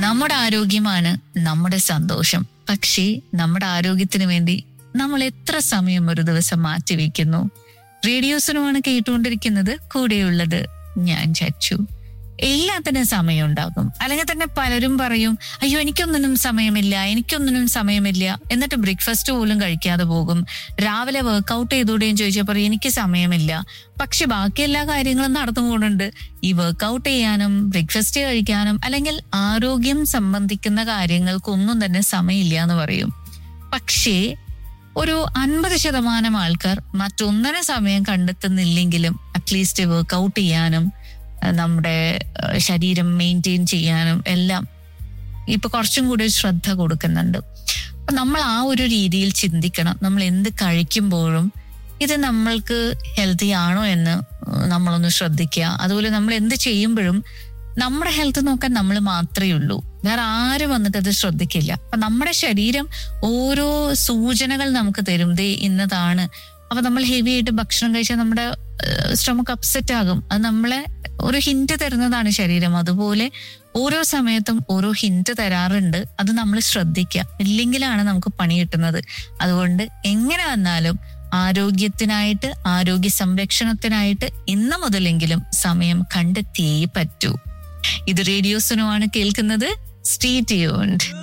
നമ്മുടെ ആരോഗ്യമാണ് നമ്മുടെ സന്തോഷം പക്ഷേ നമ്മുടെ ആരോഗ്യത്തിന് വേണ്ടി നമ്മൾ എത്ര സമയം ഒരു ദിവസം മാറ്റിവെക്കുന്നു റേഡിയോസിനുമാണ് കേട്ടുകൊണ്ടിരിക്കുന്നത് കൂടെയുള്ളത് ഞാൻ ചച്ചു എല്ലാത്തിനും സമയം ഉണ്ടാകും അല്ലെങ്കിൽ തന്നെ പലരും പറയും അയ്യോ എനിക്കൊന്നിനും സമയമില്ല എനിക്കൊന്നിനും സമയമില്ല എന്നിട്ട് ബ്രേക്ക്ഫാസ്റ്റ് പോലും കഴിക്കാതെ പോകും രാവിലെ വർക്കൗട്ട് ചെയ്തൂടെയും ചോദിച്ചാൽ പറയും എനിക്ക് സമയമില്ല പക്ഷെ ബാക്കി എല്ലാ കാര്യങ്ങളും നടന്നു പോകുന്നുണ്ട് ഈ വർക്കൗട്ട് ചെയ്യാനും ബ്രേക്ക്ഫാസ്റ്റ് കഴിക്കാനും അല്ലെങ്കിൽ ആരോഗ്യം സംബന്ധിക്കുന്ന കാര്യങ്ങൾക്കൊന്നും തന്നെ സമയമില്ല എന്ന് പറയും പക്ഷേ ഒരു അൻപത് ശതമാനം ആൾക്കാർ മറ്റൊന്നിനെ സമയം കണ്ടെത്തുന്നില്ലെങ്കിലും അറ്റ്ലീസ്റ്റ് വർക്കൗട്ട് ചെയ്യാനും അഹ് നമ്മുടെ അഹ് ശരീരം മെയിൻറ്റെയിൻ ചെയ്യാനും എല്ലാം ഇപ്പൊ കുറച്ചും കൂടി ശ്രദ്ധ കൊടുക്കുന്നുണ്ട് അപ്പൊ നമ്മൾ ആ ഒരു രീതിയിൽ ചിന്തിക്കണം നമ്മൾ എന്ത് കഴിക്കുമ്പോഴും ഇത് നമ്മൾക്ക് ഹെൽത്തി ആണോ എന്ന് നമ്മളൊന്ന് ശ്രദ്ധിക്കുക അതുപോലെ നമ്മൾ എന്ത് ചെയ്യുമ്പോഴും നമ്മുടെ ഹെൽത്ത് നോക്കാൻ നമ്മൾ മാത്രമേ ഉള്ളൂ വേറെ ആരും വന്നിട്ട് അത് ശ്രദ്ധിക്കില്ല അപ്പൊ നമ്മുടെ ശരീരം ഓരോ സൂചനകൾ നമുക്ക് തരും ദേ ഇന്നതാണ് അപ്പൊ നമ്മൾ ഹെവി ആയിട്ട് ഭക്ഷണം കഴിച്ചാൽ നമ്മുടെ സ്റ്റൊമക്ക് അപ്സെറ്റ് ആകും അത് നമ്മളെ ഒരു ഹിന്റ് തരുന്നതാണ് ശരീരം അതുപോലെ ഓരോ സമയത്തും ഓരോ ഹിന്റ് തരാറുണ്ട് അത് നമ്മൾ ശ്രദ്ധിക്കുക ഇല്ലെങ്കിലാണ് നമുക്ക് പണി കിട്ടുന്നത് അതുകൊണ്ട് എങ്ങനെ വന്നാലും ആരോഗ്യത്തിനായിട്ട് ആരോഗ്യ സംരക്ഷണത്തിനായിട്ട് ഇന്ന് മുതലെങ്കിലും സമയം കണ്ടെത്തിയേ പറ്റൂ ഇത് റേഡിയോസിനുമാണ് കേൾക്കുന്നത് സ്റ്റേ ട്യൂൺഡ്